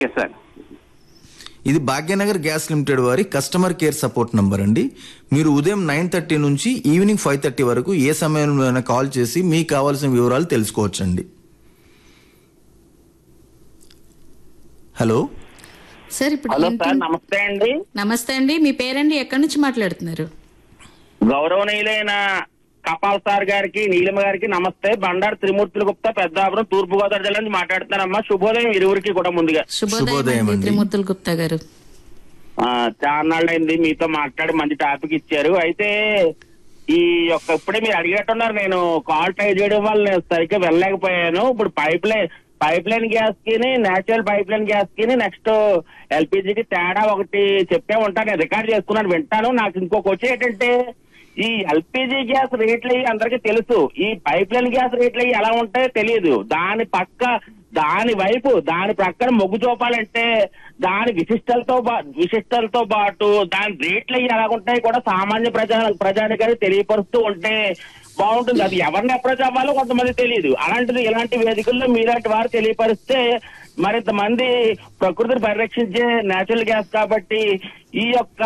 Yes sir ఇది Bhagyanagar gas limited వారి customer care support number అండి మీరు ఉదయం నైన్ థర్టీ నుంచి ఈవినింగ్ ఫైవ్ థర్టీ వరకు ఏ సమయంలో కాల్ చేసి మీకు కావాల్సిన వివరాలు తెలుసుకోవచ్చండి హలో సార్ ఇప్పుడు హలో ఇంటి- సార్ నమస్తే అండి నమస్తే అండి మీ పేరండి ఎక్కడి నుంచి మాట్లాడుతున్నారు గౌరవనీయులైన కపాల్ సార్ గారికి నీలిమ గారికి నమస్తే బండారు త్రిమూర్తుల గుప్తా పెద్దాపురం తూర్పు గోదావరి జిల్లా నుంచి మాట్లాడుతున్నానమ్మా శుభోదయం ఇరువురికి కూడా ముందుగా శుభోదయం శుభోదయం అండి అండి. త్రిమూర్తులు గుప్తా గారు ఆ, చాలా అయింది మీతో మాట్లాడి మంచి టాపిక్ ఇచ్చారు అయితే ఈ యొక్క ఇప్పుడే మీరు అడిగేట్టున్నారు నేను కాల్ ట్రై చేయడం వల్ల నేను సరిగ్గా వెళ్ళలేకపోయాను ఇప్పుడు pipe line pipe line gas కి నేచురల్ పైప్ లైన్ గ్యాస్ కి నెక్స్ట్ ఎల్పిజికి తేడా ఒకటి చెప్పే ఉంటాను నేను రికార్డ్ చేసుకున్నాను వింటాను నాకు ఇంకొక వచ్చి ఏంటంటే ఈ ఎల్పిజి గ్యాస్ రేట్లు అయ్యి అందరికీ తెలుసు ఈ పైప్ లైన్ గ్యాస్ రేట్లు అయ్యి ఎలా ఉంటాయో తెలియదు దాని పక్క దాని వైపు దాని ప్రక్కన మొగ్గు చూపాలంటే దాని విశిష్టలతో పా- విశిష్టలతో పాటు దాని రేట్లు అయ్యి ఎలా ఉంటాయి కూడా సామాన్య ప్రజా ప్రజానికానికి తెలియపరుస్తూ ఉంటే బాగుంటుంది అది ఎవరిని అప్రోచ్ అవ్వాలో కొంతమంది తెలియదు అలాంటిది ఇలాంటి వేదికల్లో మీలాంటి వారు తెలియపరిస్తే మరింత మంది ప్రకృతిని పరిరక్షించే నేచురల్ గ్యాస్ కాబట్టి ఈ యొక్క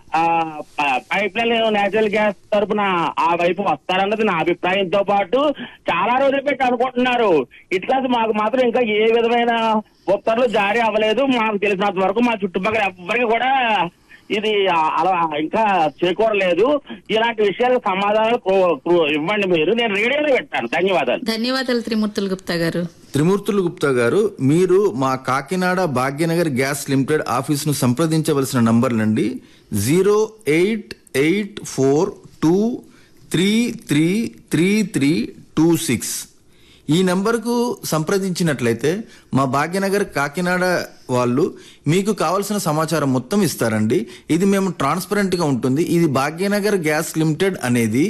పైప్ లైన్ నేచురల్ గ్యాస్ తరపున ఆ వైపు వస్తారన్నది నా అభిప్రాయంతో పాటు చాలా రోజులు పెట్టి అనుకుంటున్నారు ఇట్లా మాకు మాత్రం ఇంకా ఏ విధమైన ఉత్తర్వులు జారీ అవ్వలేదు మాకు తెలిసినంత వరకు మా చుట్టుపక్కల ఎవ్వరికి కూడా ఇది ఆ- అలా ఇంకా చేకూరలేదు ఇలాంటి విషయాలు సమాధానాలు కో- కో- ఇవ్వండి మీరు నేను రేడియోలో పెట్టాను ధన్యవాదాలు ధన్యవాదాలు త్రిమూర్తులు గుప్తా గారు త్రిమూర్తులు గుప్తా గారు మీరు మా కాకినాడ భాగ్యనగర్ గ్యాస్ లిమిటెడ్ ఆఫీస్ను సంప్రదించవలసిన నంబర్లండి zero eight eight four two three three three three two six ఈ నంబర్కు సంప్రదించినట్లయితే మా భాగ్యనగర్ కాకినాడ వాళ్ళు మీకు కావాల్సిన సమాచారం మొత్తం ఇస్తారండి ఇది మేము ట్రాన్స్పరెంట్గా ఉంటుంది ఇది భాగ్యనగర్ గ్యాస్ లిమిటెడ్ అనేది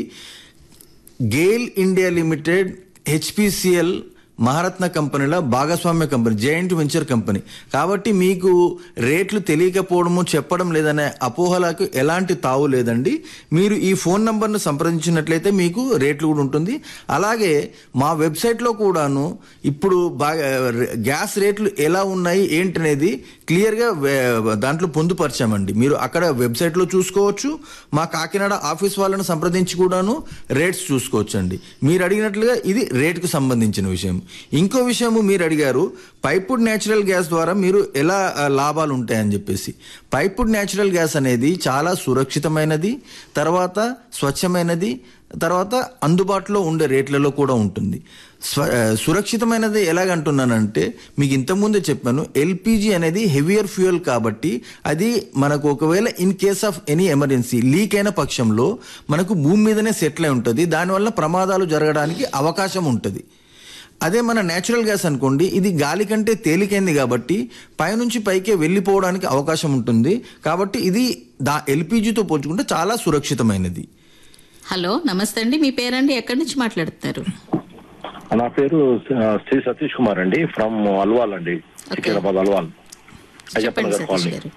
GAIL India limited HPCL Maharatna కంపెనీల భాగస్వామ్య కంపెనీ జైంట్ వెంచర్ కంపెనీ కాబట్టి మీకు రేట్లు తెలియకపోవడము చెప్పడం లేదనే అపోహలకు ఎలాంటి తావు లేదండి మీరు ఈ ఫోన్ నంబర్ను సంప్రదించినట్లయితే మీకు రేట్లు కూడా ఉంటుంది అలాగే మా వెబ్సైట్లో కూడాను ఇప్పుడు బాగా గ్యాస్ రేట్లు ఎలా ఉన్నాయి ఏంటనేది క్లియర్గా వే- దాంట్లో పొందుపరిచామండి మీరు అక్కడ వెబ్సైట్లో చూసుకోవచ్చు మా కాకినాడ ఆఫీస్ వాళ్ళను సంప్రదించి కూడాను రేట్స్ చూసుకోవచ్చు అండి మీరు అడిగినట్లుగా ఇది రేటుకు సంబంధించిన విషయం ఇంకో విషయము మీరు అడిగారు పైపుడ్ న్యాచురల్ గ్యాస్ ద్వారా మీరు ఎలా ఆ, లాభాలు ఉంటాయని చెప్పేసి పైపుడ్ న్యాచురల్ గ్యాస్ అనేది చాలా సురక్షితమైనది తర్వాత స్వచ్ఛమైనది తర్వాత అందుబాటులో ఉండే రేట్లలో కూడా ఉంటుంది స్వ ఆ, సురక్షితమైనది ఎలాగంటున్నానంటే మీకు ఇంతకుముందే చెప్పాను ఎల్పిజి అనేది హెవియర్ ఫ్యూయల్ కాబట్టి అది మనకు ఒకవేళ in case of any emergency leak అయిన పక్షంలో మనకు భూమి మీదనే సెటిల్ అయి ఉంటుంది దానివల్ల ప్రమాదాలు జరగడానికి అవకాశం ఉంటుంది అదే మన నేచురల్ గ్యాస్ అనుకోండి ఇది గాలి కంటే తేలికైంది కాబట్టి పైనుంచి పైకే వెళ్ళిపోవడానికి అవకాశం ఉంటుంది కాబట్టి ఇది దా ఎల్పిజితో పోల్చుకుంటే చాలా సురక్షితమైనది హలో నమస్తే అండి మీ పేరండి ఎక్కడి నుంచి మాట్లాడుతున్నారు నా పేరు ఆ, శ్రీ సతీష్ కుమార్ అండి ఫ్రమ్ అల్వాల్ అండి సికింద్రాబాద్ అల్వాల్ అయ్యప్ప చెప్పండి నగర్ సతీష్ కాలనీ గారు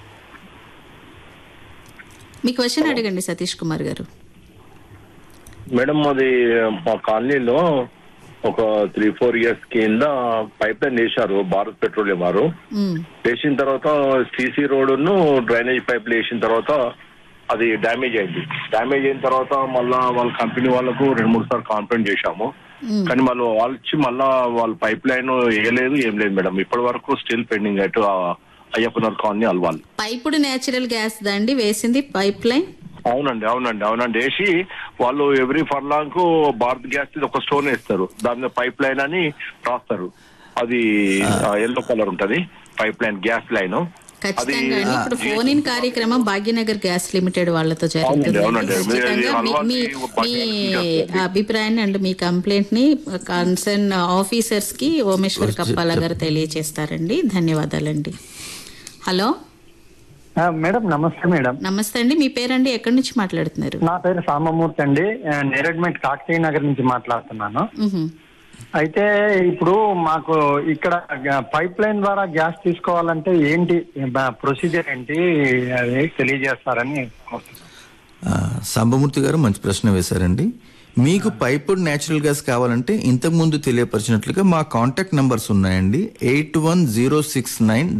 మీ క్వశ్చన్ అడగండి సతీష్ కుమార్ గారు మేడం అది మా కాలనీలో ఒక త్రీ ఫోర్ ఇయర్స్ కింద పైప్ లైన్ వేశారు భారత్ పెట్రోలియం వారు మ్మ్. వేసిన తర్వాత సీసీ రోడ్డును డ్రైనేజ్ పైప్ వేసిన తర్వాత అది డ్యామేజ్ అయింది డ్యామేజ్ అయిన తర్వాత మళ్ళా వాళ్ళ కంపెనీ వాళ్ళకు రెండు మూడు సార్లు కాంప్లైంట్ చేశాము మ్మ్. కానీ వాళ్ళు వాళ్ళు వచ్చి మళ్ళా వాళ్ళ పైప్ లైన్ వేయలేదు ఏం లేదు మేడం ఇప్పటి వరకు స్టిల్ పెండింగ్ అటు అయ్యప్పనర్ కాలనీ అల్వాల్ పైపుడు నేచురల్ గ్యాస్ దండి వేసింది పైప్ లైన్ అవునండి అవునండి అవునండి వేసి వాళ్ళు ఎవ్రీ ఫర్లాంగ్ కు భారత్ గ్యాస్ ఇది ఒక స్టోన్ వేస్తారు దాని మీద పైప్ లైన్ అని రాస్తారు అది ఎల్లో కలర్ ఉంటది పైప్ లైన్ గ్యాస్ లైన్ అది ఖచ్చితంగా అండి ఇప్పుడు ఫోన్ ఇన్ కార్యక్రమం భాగ్యనగర్ గ్యాస్ లిమిటెడ్ వాళ్ళతో జరుగుతుంది అవునండి, అవునండి. ఖచ్చితంగా మీ- మీరు మీ అలవాటు మీ చేస్తారు. అభిప్రాయాన్ని అండ్ మీ కంప్లైంట్ ని కన్సర్న్ ఆఫీసర్స్ కి ఓమేశ్వర్ కప్పాల గారు తెలియజేస్తారండి ధన్యవాదాలండి హలో ఆ, మేడం నమస్తే మేడం నమస్తే అండి మీ పేరండి ఎక్కడి నుంచి మాట్లాడుతున్నారు నా పేరు సామమూర్తి అండి ఆ, నేరెడ్మెట్ కాకతీయ నగర్ నుంచి మాట్లాడుతున్నాను మ్హూ. అయితే ఇప్పుడు మాకు ఇక్కడ గ- పైప్ లైన్ ద్వారా గ్యాస్ తీసుకోవాలంటే ఏంటి బ- ప్రొసీజర్ ఏంటి అది తెలియజేస్తారని కోరుతున్నాను. ఆ, సాంబమూర్తి గారు మంచి ప్రశ్న వేశారండి మీకు పైపుడ్ న్యాచురల్ గ్యాస్ కావాలంటే ఇంతకు ముందు తెలియపరిచినట్లుగా మా కాంటాక్ట్ నంబర్స్ ఉన్నాయండి eight one zero six nine